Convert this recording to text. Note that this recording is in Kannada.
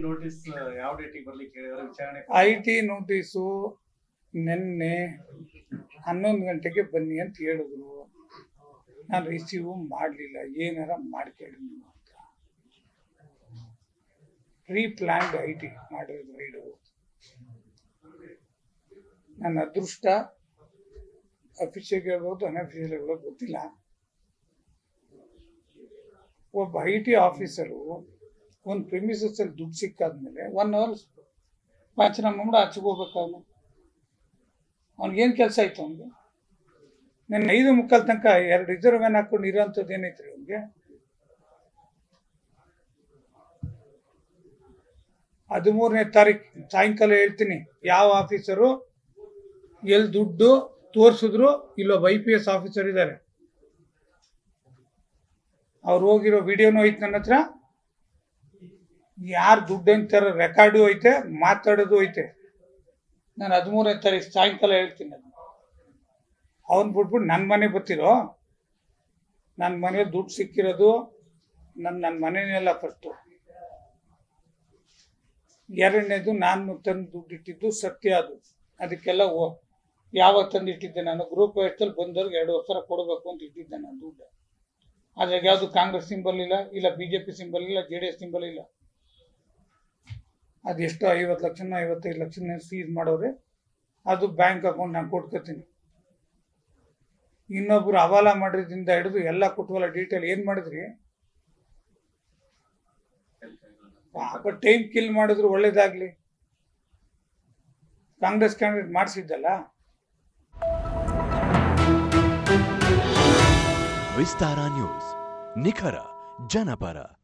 ನೋಟಿಸ್ ಯಾವ ಡೇಟಿಗೆ ಬರ್ಲಿಕ್ಕೆ ಹೇಳಿದಾರೆ ವಿಚಾರಣೆ ಐ ಟಿ ನೋಟಿಸು ನಿನ್ನೆ ಹನ್ನೊಂದು ಗಂಟೆಗೆ ಬನ್ನಿ ಅಂತ ಹೇಳಿದ್ರು ನಾನು ರಿಸೀವ್ ಮಾಡಲಿಲ್ಲ ಏನಾರ ಮಾಡ್ಕೊಳ್ಳಿ ನೀವು ಅಂತ ಪ್ರೀ ಪ್ಲ್ಯಾನ್ಡ್ ಐ ಟಿ ಮಾಡಿರೋದು ರೈಡು ನನ್ನ ಅದೃಷ್ಟ ಅಫಿಷಿಯಲ್ ಹೇಳ್ಬೋದು ಅನ್ಅಫಿಷಿಯಲ್ ಹೇಳ್ಬೋದು ಗೊತ್ತಿಲ್ಲ ಒಬ್ಬ ಐ ಟಿ ಆಫೀಸರು ಒಂದು ಪ್ರಿಮಿಸಸ್ ಅಲ್ಲಿ ದುಡ್ಡು ಸಿಕ್ಕಾದ್ಮೇಲೆ ಒನ್ ಅವರ್ ವಾಚನ ಮಾಡಿ ಆಚೆಗೆ ಹೋಗ್ಬೇಕು ಅವನು ಅವ್ನಿಗೇನು ಕೆಲಸ ಆಯ್ತು ಅವನಿಗೆ ನನ್ನ ಐದು ಮುಕ್ಕಾಲ್ ತನಕ ಎರಡು ರಿಸರ್ವ್ ವ್ಯಾನ್ ಹಾಕೊಂಡು ಇರೋಂಥದ್ದು ಏನೈತ್ರಿ ಅವ್ನಿಗೆ ಹದಿಮೂರನೇ ತಾರೀಕು ಸಾಯಂಕಾಲ ಹೇಳ್ತೀನಿ ಯಾವ ಆಫೀಸರು ಎಲ್ಲಿ ದುಡ್ಡು ತೋರಿಸಿದ್ರು ಇಲ್ಲೊಬ್ಬ ಐ ಪಿ ಎಸ್ ಆಫೀಸರ್ ಇದ್ದಾರೆ ಅವ್ರು ಹೋಗಿರೋ ವಿಡಿಯೋನು ಐತೆ ನನ್ನ ಹತ್ರ ಯಾರು ದುಡ್ಡು ಅಂತಾರ ರೆಕಾರ್ಡು ಐತೆ ಮಾತಾಡೋದು ಐತೆ ನಾನು ಹದಿಮೂರನೇ ತಾರೀಕು ಸಾಯಂಕಾಲ ಹೇಳ್ತೀನಿ ಅದು ಅವನ್ ಬಿಟ್ಬಿಟ್ಟು ನನ್ನ ಮನೆ ಬರ್ತಿರೋ ನನ್ನ ಮನೇಲಿ ದುಡ್ಡು ಸಿಕ್ಕಿರೋದು ನನ್ನ ನನ್ನ ಮನೆಯಲ್ಲ ಫಸ್ಟು ಎರಡನೇದು ನಾನು ತಂದು ದುಡ್ಡು ಇಟ್ಟಿದ್ದು ಸತ್ಯ ಅದು ಅದಕ್ಕೆಲ್ಲ ಓ ಯಾವಾಗ ತಂದು ಇಟ್ಟಿದ್ದೆ ನಾನು ಗ್ರೂಪ್ ವಯಸ್ಸಲ್ಲಿ ಬಂದವ್ರಿಗೆ ಎರಡು ವರ್ಷ ಕೊಡಬೇಕು ಅಂತ ಇಟ್ಟಿದ್ದೆ ನಾನು ದುಡ್ಡು ಅದ್ರಾಗ ಯಾವುದು ಕಾಂಗ್ರೆಸ್ ಸಿಂಬಲ್ ಇಲ್ಲ ಇಲ್ಲ ಬಿ ಜೆ ಪಿ ಸಿಂಬಲ್ ಇಲ್ಲ ಜೆ ಡಿ ಎಸ್ ಸಿಂಬಲ್ ಇಲ್ಲ ಅದೆಷ್ಟು ಐವತ್ತು ಲಕ್ಷನ ಐವತ್ತೈದು ಲಕ್ಷನ ಸೀಸ್ ಮಾಡೋರೆ ಅದು ಬ್ಯಾಂಕ್ ಅಕೌಂಟ್ ನಾನು ಕೊಟ್ಕೋತೀನಿ ಇನ್ನೊಬ್ರು ಹವಾಲ ಮಾಡೋದ್ರಿಂದ ಹಿಡಿದು ಎಲ್ಲ ಕೊಟ್ಟವಲ್ಲ ಡೀಟೇಲ್ ಏನು ಮಾಡಿದ್ರಿ ಪಾಪ ಟೈಮ್ ಕಿಲ್ ಮಾಡಿದ್ರು ಒಳ್ಳೇದಾಗ್ಲಿ ಕಾಂಗ್ರೆಸ್ ಕ್ಯಾಂಡಿಡೇಟ್ ಮಾಡಿಸಿದ್ದಲ್ಲ ವಿಸ್ತಾರ ನ್ಯೂಸ್ ನಿಖರ ಜನಪರ